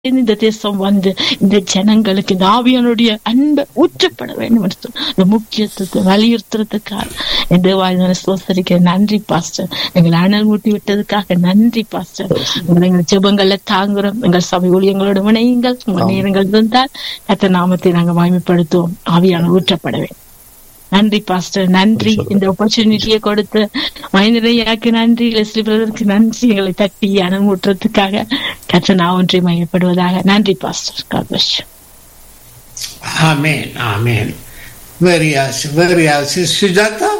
இந்த தேசம் வந்து இந்த ஜனங்களுக்கு இந்த ஆவியானுடைய அன்பை ஊற்றப்பட வேண்டும் என்று சொல்லி இந்த முக்கியத்துவத்தை வலியுறுத்துறதுக்காக என் தேவாயுதனை சோசரிக்க நன்றி பாஸ்டர் எங்களை அனல் மூட்டி விட்டதுக்காக நன்றி பாஸ்டர் உங்களை எங்கள் ஜெபங்கள்ல தாங்குறோம் எங்கள் சபை ஊழியங்களோட இணையுங்கள் உங்கள் நேரங்கள் இருந்தால் கத்த நாமத்தை நாங்கள் வாய்மைப்படுத்துவோம் ஆவியான ஊற்றப்பட வேண்டும் நன்றி பாஸ்டர் நன்றி இந்த ஆப்பர்ச்சுனிட்டியை கொடுத்து மனிதரையாக்கு நன்றி லெஸ்லி பிரதருக்கு நன்றி எங்களை தட்டி அனுமூட்டுறதுக்காக கற்ற நான் ஒன்றை மையப்படுவதாக நன்றி pastor God bless you. Amen. Amen. Very yes. Very yes. Sujata?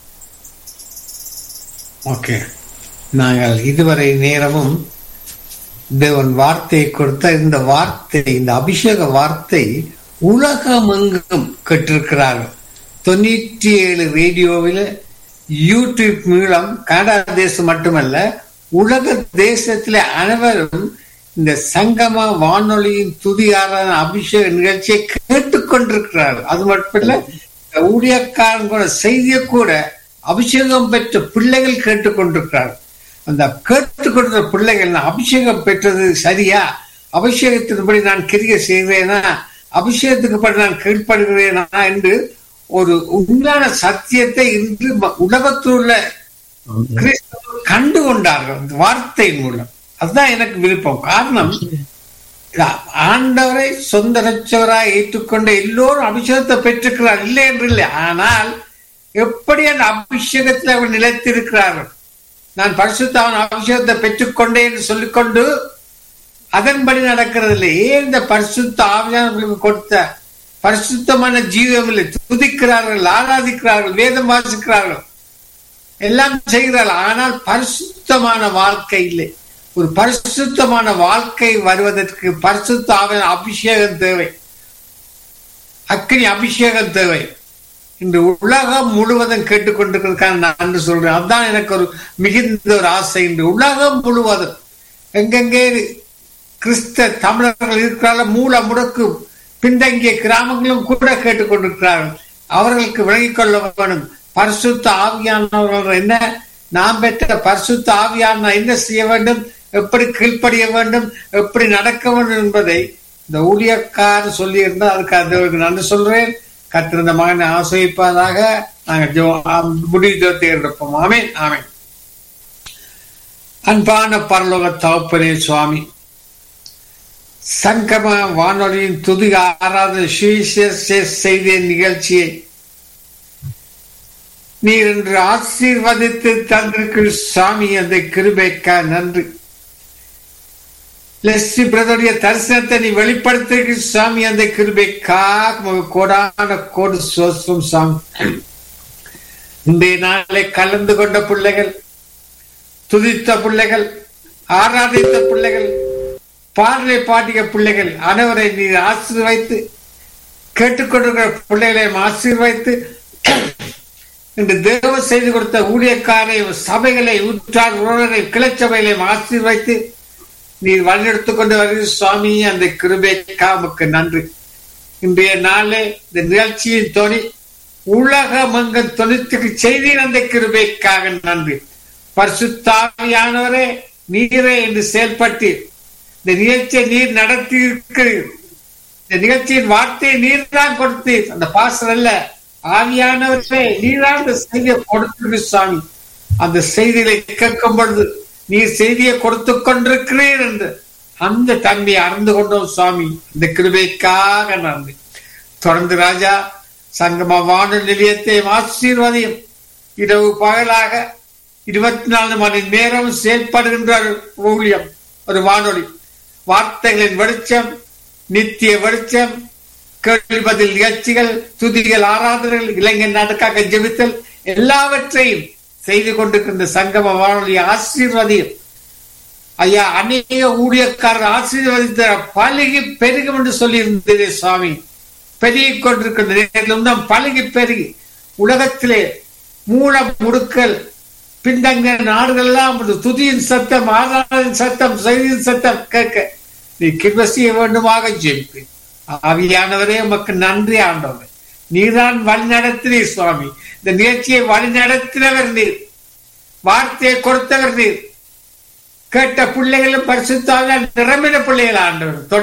Okay நாங்கள் இதுவரை நேரமும் தேவன் வார்த்தையை கொடுத்த இந்த வார்த்தை இந்த அபிஷேக வார்த்தை உலகமெங்கும் கேட்டிருக்கிறார்கள் தொண்ணூற்றி ஏழு ரேடியோவில் யூடியூப் மூலம் கனடா தேசம் மட்டுமல்ல உலக தேசத்தில் அனைவரும் இந்த சங்கம வானொலியின் துதியாரான அபிஷேக நிகழ்ச்சியை கேட்டுக்கொண்டிருக்கிறார்கள் அது மட்டுமல்ல இந்த ஊழியக்காரன் கூட செய்தியை கூட அபிஷேகம் பெற்ற பிள்ளைகள் கேட்டுக்கொண்டிருக்கிறார்கள் அந்த கேட்டுக்கொண்ட பிள்ளைகள் நான் அபிஷேகம் பெற்றது சரியா அபிஷேகத்தின்படி நான் கிரிய செய்கிறேனா அபிஷேகத்துக்கு படி நான் கீழ்ப்படுகிறேனா என்று ஒரு உண்மையான சத்தியத்தை இன்று ம- உலகத்தில் உள்ள கிறிஸ்தவர்கள் கண்டு கொண்டார்கள் இந்த வார்த்தையின் மூலம் அதுதான் எனக்கு விருப்பம் காரணம் இது ஆண்டவரை சொந்த ரட்சகராய் ஏற்றுக்கொண்ட எல்லோரும் அபிஷேகத்தை பெற்றிருக்கிறார் இல்லை என்று இல்லை ஆனால் எப்படி அந்த அபிஷேகத்தில் அவர் நிலைத்திருக்கிறார்கள் நான் பரிசுத்தவன் அபிஷேகத்தை பெற்றுக்கொண்டேன் என்று சொல்லிக்கொண்டு அதன்படி நடக்கிறது இல்லை ஏன் இந்த பரிசுத்த ஆவியானவர்களுக்கு கொடுத்த பரிசுத்தமான ஜீவம் இல்லை துதிக்கிறார்கள் ஆராதிக்கிறார்கள் வேதம் வாசிக்கிறார்கள் எல்லாம் செய்கிறார்கள் ஆனால் பரிசுத்தமான வாழ்க்கை இல்லை ஒரு பரிசுத்தமான வாழ்க்கை வருவதற்கு பரிசுத்த ஆவியான அபிஷேகம் தேவை அக்னி அபிஷேகம் தேவை இன்று உலகம் முழுவதும் கேட்டுக்கொண்டிருக்கிறதுக்கான நான் நன்றி சொல்றேன் அதுதான் எனக்கு ஒரு மிகுந்த ஒரு ஆசை இன்று உலகம் முழுவதும் எங்கெங்கே கிறிஸ்த தமிழர்கள் இருக்கிறார்கள் மூல முடக்கு பின்தங்கிய கிராமங்களும் கூட கேட்டுக்கொண்டிருக்கிறார்கள் அவர்களுக்கு விளங்கிக் கொள்ள வேண்டும் பரிசுத்த ஆவியானவர்கள் என்ன நாம் பெற்ற பரிசுத்த ஆவியான என்ன செய்ய வேண்டும் எப்படி கீழ்ப்படிய வேண்டும் எப்படி நடக்க வேண்டும் என்பதை இந்த ஊழியக்காரர் சொல்லி இருந்தால் அதுக்கு அது நன்றி சொல்றேன் கத்திருந்த மகனை ஆசிரிப்பதாக நாங்கள் முடிவு தேர்ந்தெடுப்போம் ஆமேன் ஆமேன் அன்பான பரலோக தகப்பனே சுவாமி சங்கம வானொலியின் துதி ஆராத செய்திய நிகழ்ச்சியை நீர் என்று ஆசீர்வதித்து தந்திருக்கிற சாமி அந்த கிருபைக்கா நன்றி லெஸ்ஸி பிரதருடைய தரிசனத்தை நீ வெளிப்படுத்திருக்கிற சாமி அந்த கிருபைக்காக கோடான கோடு சோசம் சாமி இன்றைய நாளை கலந்து கொண்ட பிள்ளைகள் துதித்த பிள்ளைகள் ஆராதித்த பிள்ளைகள் பாடலை பாடிய பிள்ளைகள் அனைவரை நீ ஆசீர்வைத்து கேட்டுக்கொண்டிருக்கிற பிள்ளைகளை ஆசீர்வைத்து இன்று தேவ செய்து கொடுத்த ஊழியக்காரை சபைகளை உற்றார் உறவரை கிளச்சபைகளையும் ஆசீர்வைத்து நீர் வழிநடத்திக் கொண்டு வருகிற சுவாமி அந்த கிருபைக்கா உமக்கு நன்றி இன்றைய நாளே இந்த நிகழ்ச்சியின் துணி உலகமங்கம் தொண்ணூத்துக்கு செய்தியின் அந்த கிருபைக்காக நன்றி பரிசுத்தாவியானவரே நீரே என்று செயல்பட்டு இந்த நிகழ்ச்சியை நீர் நடத்தி இருக்கிறீர் இந்த நிகழ்ச்சியின் வார்த்தையை நீர் தான் கொடுத்தீர் அந்த பாசல் அல்ல ஆவியானவரே நீதான் அந்த செய்தியை கொடுத்திருக்கு சுவாமி அந்த செய்திகளை கேட்கும் பொழுது நீர் செய்தியை கொடுத்து கொண்டிருக்கிறீர் என்று அந்த தன்மையை அறிந்து கொண்டோம் சுவாமி இந்த கிருபைக்காக நன்றி தொடர்ந்து ராஜா சங்கம வானொலி நிலையத்தை ஆசீர்வதியும் இரவு பகலாக இருபத்தி நாலு மணி நேரம் செயல்படுகின்ற ஊழியம் ஒரு வானொலி வார்த்தைகளின் வெளிச்சம் நித்திய வெளிச்சம் கேள்வி பதில் நிகழ்ச்சிகள் துதிகள் ஆராதனைகள் இளைஞர் நாட்டுக்காக ஜெபித்தல் எல்லாவற்றையும் செய்து கொண்டிருக்கின்ற சங்கம வானொலி ஆசீர்வதியும் ஐயா அநேக ஊழியக்காரர் ஆசீர்வதித்த பழகி பெருகும் என்று சொல்லி இருந்ததே சுவாமி பெருகிக் கொண்டிருக்கின்ற நேரிலும் தான் பழகி பெருகி உலகத்திலே மூல முடுக்கல் பின்தங்கிய நாடுகள் எல்லாம் துதியின் சத்தம் ஆராதனின் சத்தம் செய்தியின் சத்தம் கேட்க நீ கிருப செய்ய வேண்டுமாக ஜெயிப்பேன் ஆவியானவரே உமக்கு நன்றி ஆண்டவர் நீதான் வழி நடத்தினீர் சுவாமி இந்த நிகழ்ச்சியை வழி நடத்தினவர் நீர் வார்த்தையை கொடுத்தவர் நீர் கேட்ட பிள்ளைகளும் பரிசுத்தாக நிரம்பின பிள்ளைகள் ஆண்டவர்